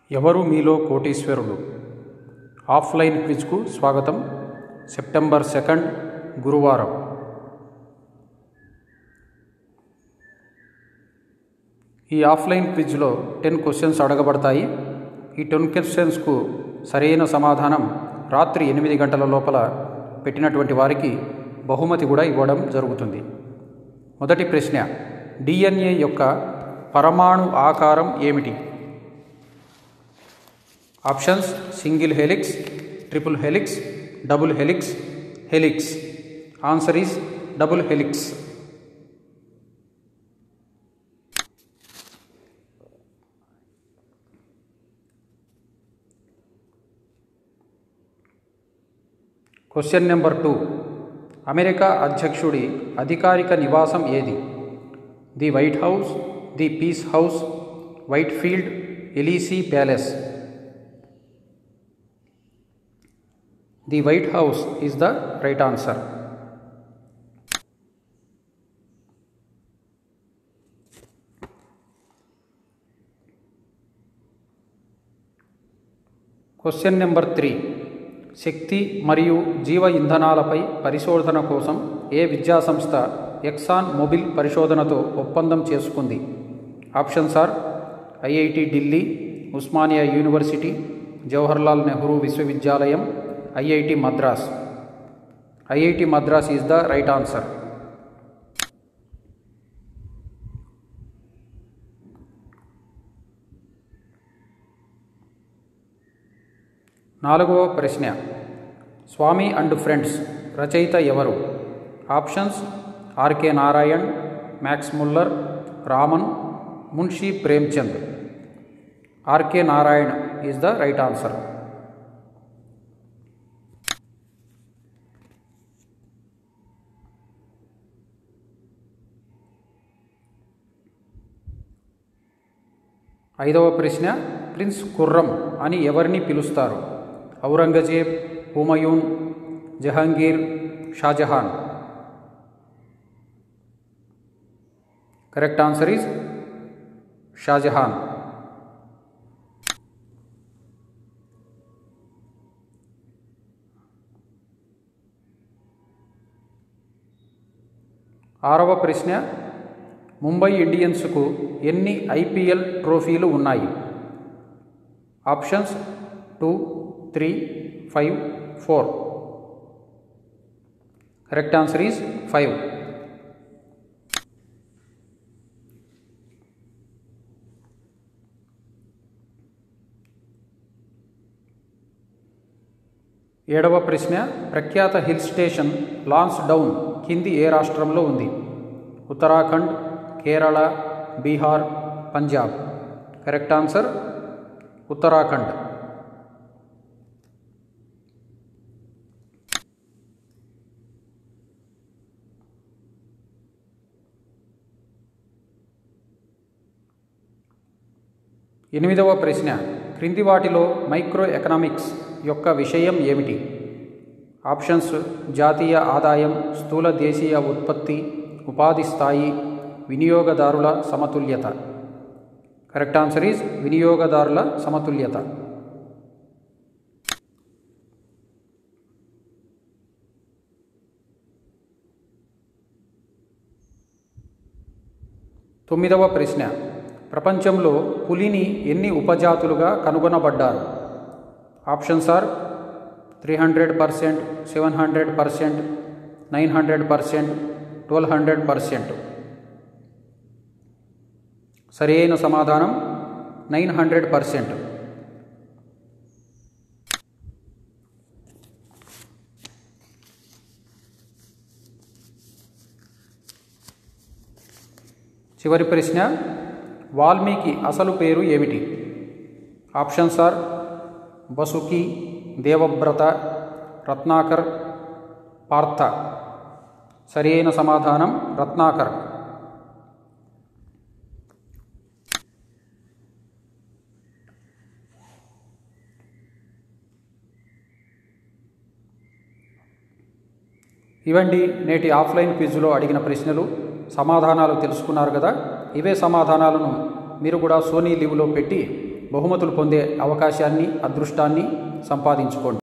ఎవరు మీలో కోటీశ్వరులు ఆఫ్లైన్ క్విజ్కు స్వాగతం సెప్టెంబర్ సెకండ్ గురువారం ఈ ఆఫ్లైన్ క్విజ్లో టెన్ క్వశ్చన్స్ అడగబడతాయి ఈ టెన్ క్వశ్చన్స్కు సరైన సమాధానం రాత్రి ఎనిమిది గంటల లోపల పెట్టినటువంటి వారికి బహుమతి కూడా ఇవ్వడం జరుగుతుంది మొదటి ప్రశ్న డిఎన్ఏ యొక్క పరమాణు ఆకారం ఏమిటి options single helix triple helix double helix helix answer is double helix question number two America అధ్యక్షుడి అధికారిక నివాసం ఏది the White House the Peace House White Field Elysee Palace the White House is the right answer question number three శక్తి మరియు జీవ ఇంధనాలపై పరిశోధన కోసం ఏ విద్యాసంస్థ ఎక్సాన్ మొబిల్ పరిశోధనతో ఒప్పందం చేసుకుంది options are IIT Delhi Osmania university Jawaharlal Nehru విశ్వవిద్యాలయం IIT Madras IIT Madras is the right answer నాలుగవ ప్రశ్న స్వామి అండ్ ఫ్రెండ్స్ రచయిత ఎవరు options RK Narayan Max Muller Raman Munshi Premchand RK Narayan is the right answer ఐదవ ప్రశ్న ప్రిన్స్ ఖుర్రం అని ఎవరిని పిలుస్తారు Aurangzeb Humayun Jahangir Shah Jahan correct answer is Shah Jahan ఆరవ ప్రశ్న ముంబై ఇండియన్స్కు ఎన్ని ఐపీఎల్ ట్రోఫీలు ఉన్నాయి options two three five four correct answer is five ఏడవ ప్రశ్న ప్రఖ్యాత హిల్ స్టేషన్ లాన్స్ డౌన్ కింది ఏ రాష్ట్రంలో ఉంది ఉత్తరాఖండ్ కేరళ బీహార్ పంజాబ్ కరెక్ట్ ఆన్సర్ ఉత్తరాఖండ్ ఎనిమిదవ ప్రశ్న క్రింది వాటిలో మైక్రో ఎకనామిక్స్ యొక్క విషయం ఏమిటి ఆప్షన్స్ జాతీయ ఆదాయం స్థూల దేశీయ ఉత్పత్తి ఉపాధి స్థాయి వినియోగదారుల సమతుల్యత కరెక్ట్ ఆన్సర్ ఈజ్ వినియోగదారుల సమతుల్యత తొమ్మిదవ ప్రశ్న ప్రపంచంలో పులిని ఎన్ని ఉపజాతులుగా కనుగొనబడ్డారు options are three hundred percent seven hundred percent nine hundred percent twelve hundred percent సరైన సమాధానం నైన్ హండ్రెడ్ పర్సెంట్ చివరి ప్రశ్న వాల్మీకి అసలు పేరు ఏమిటి ఆప్షన్స్ ఆర్ బసుకి దేవవ్రత రత్నాకర్ పార్థ సరి అయిన సమాధానం రత్నాకర్ ఇవండి నేటి ఆఫ్లైన్ క్విజ్లో అడిగిన ప్రశ్నలు సమాధానాలు తెలుసుకున్నారు కదా ఇవే సమాధానాలను మీరు కూడా సోనీ లీవ్లో పెట్టి బహుమతులు పొందే అవకాశాన్ని అదృష్టాన్ని సంపాదించుకోండి